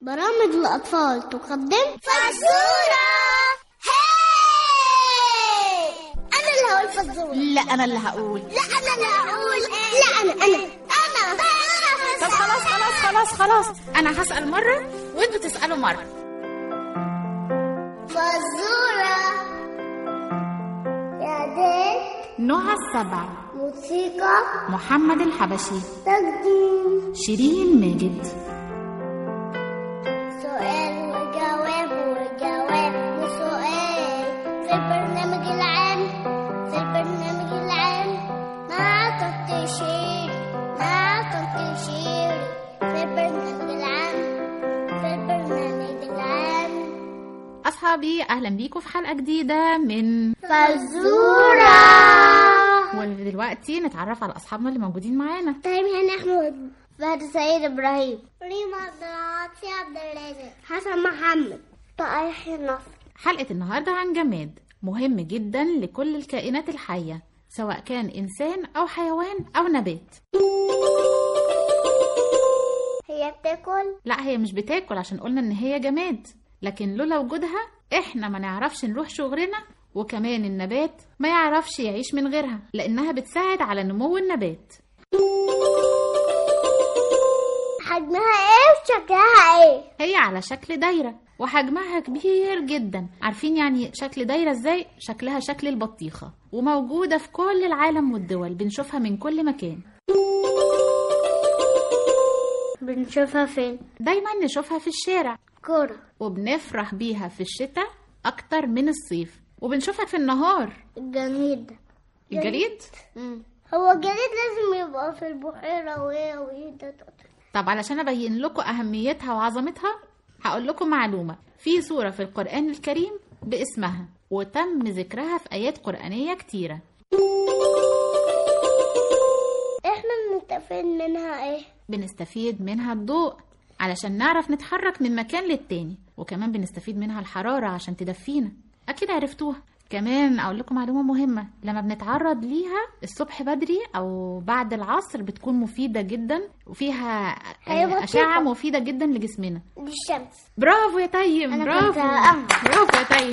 برامج الأطفال تقدم فزورة هاي أنا اللي هقول فزورة لا انا اللي هقول لا أنا اللي هقول لا أنا أنا أنا طب خلاص خلاص خلاص خلاص انا هسال مره وانتوا تسالوا مره فزورة إعداد نهى السبع موسيقى محمد الحبشي تقديم شيرين ماجد سؤال وجواب وجواب وسؤال في البرنامج العام في البرنامج العام مع تنتشير مع تنتشير في البرنامج العام في البرنامج العام اصحابي اهلا بيكم في حلقه جديده من فزورة ودلوقتي نتعرف على اصحابنا اللي موجودين معانا طيب هاني أحمد فهد سيد إبراهيم ريم عبد العاطي عبد الرازق حسن محمد طائح نصر حلقه النهارده عن جماد مهم جدا لكل الكائنات الحيه سواء كان انسان او حيوان او نبات هي بتاكل لا هي مش بتاكل عشان قلنا ان هي جماد لكن لولا وجودها احنا ما نعرفش نروح شغلنا وكمان النبات ما يعرفش يعيش من غيرها لانها بتساعد على نمو النبات حجمها ايه وشكلها ايه هي على شكل دايرة وحجمها كبير جدا عارفين يعني شكل دايرة ازاي شكلها شكل البطيخة وموجودة في كل العالم والدول بنشوفها من كل مكان بنشوفها فين دايما نشوفها في الشارع كورة وبنفرح بيها في الشتاء اكتر من الصيف وبنشوفها في النهار الجليد الجليد هو الجليد لازم يبقى في البحيرة وايه وايه ده طب علشان ابين لكم اهميتها وعظمتها هقول لكم معلومه في سوره في القران الكريم باسمها وتم ذكرها في ايات قرانيه كتيره احنا بنستفيد منها ايه بنستفيد منها الضوء علشان نعرف نتحرك من مكان للتاني وكمان بنستفيد منها الحراره عشان تدفينا اكيد عرفتوها كمان اقول لكم معلومه مهمه لما بنتعرض ليها الصبح بدري او بعد العصر بتكون مفيده جدا وفيها هي آه، بطيخة. اشعه مفيده جدا لجسمنا دي الشمس برافو يا تيم أنا برافو كنت هقعد. برافو يا تيم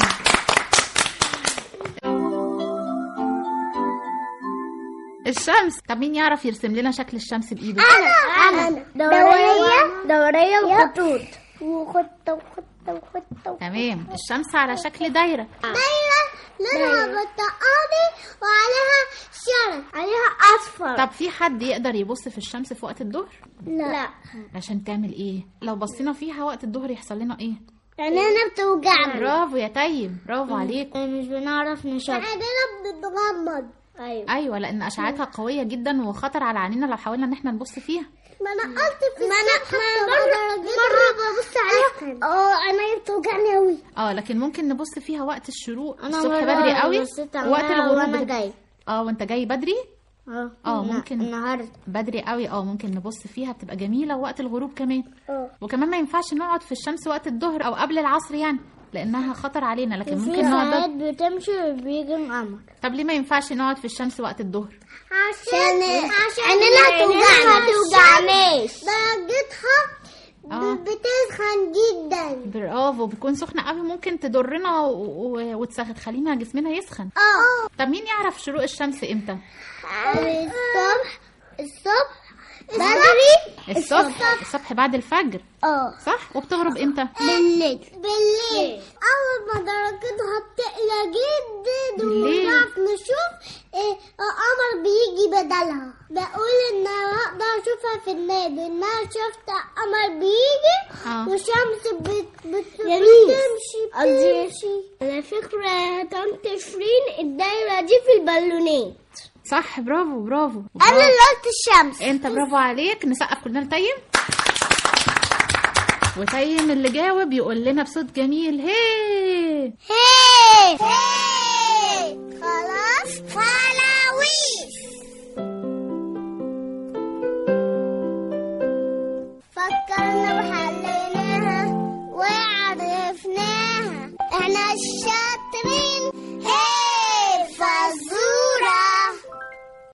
الشمس طب مين يعرف يرسم لنا شكل الشمس بايده انا انا دورية دورية وخطوط وخطة وخطة وخطة تمام الشمس على شكل دايره دايرة لونها برتقالي وعليها شرط عليها اصفر طب في حد يقدر يبص في الشمس في وقت الظهر لا عشان تعمل ايه لو بصينا فيها وقت الظهر يحصل لنا ايه عينينا بتوجعنا برافو يا تيم برافو عليك مش بنعرف نشوف عينينا بتتغمض ايوه ايوه لان اشعتها قويه جدا وخطر على عينينا لو حاولنا ان احنا نبص فيها ما انا قلت في ما انا ما مرة مرة ببص عليها اه عينيا بتوجعني قوي اه لكن ممكن نبص فيها وقت الشروق الصبح بدري قوي وقت الغروب بت- جاي اه وانت جاي بدري اه اه ممكن النهارده بدري قوي اه ممكن نبص فيها بتبقى جميله وقت الغروب كمان اه وكمان ما ينفعش نقعد في الشمس وقت الظهر او قبل العصر يعني لانها خطر علينا لكن في ممكن نقعد ساعات بد- بتمشي وبيجي القمر طب ليه ما ينفعش نقعد في الشمس وقت الظهر عشان عشان عينينا توجعنا ما توجعناش درجتها آه. بتسخن جدا برافو بتكون سخنه قوي ممكن تضرنا وتخلينا جسمنا يسخن اه طب مين يعرف شروق الشمس امتى الصبح الصبح بدري الصبح الصبح بعد الفجر اه صح وبتغرب امتى بالليل بالليل اول ما درجتها بتقلى جدا بالليل. ونعرف نشوف إيه القمر بيجي بدلها بقول ان انا هقدر اشوفها في النادي ان انا شفت قمر بيجي آه. والشمس بت بت بتمشي بتمشي على فكرة يا طنط شيرين الدايرة دي في البالونات صح برافو برافو انا اللي قلت الشمس انت برافو عليك نسقف كلنا لتيم وتيم اللي جاوب يقول لنا بصوت جميل هي هي هي خلاص خلاويش فكرنا وحليناها وعرفناها احنا الشمس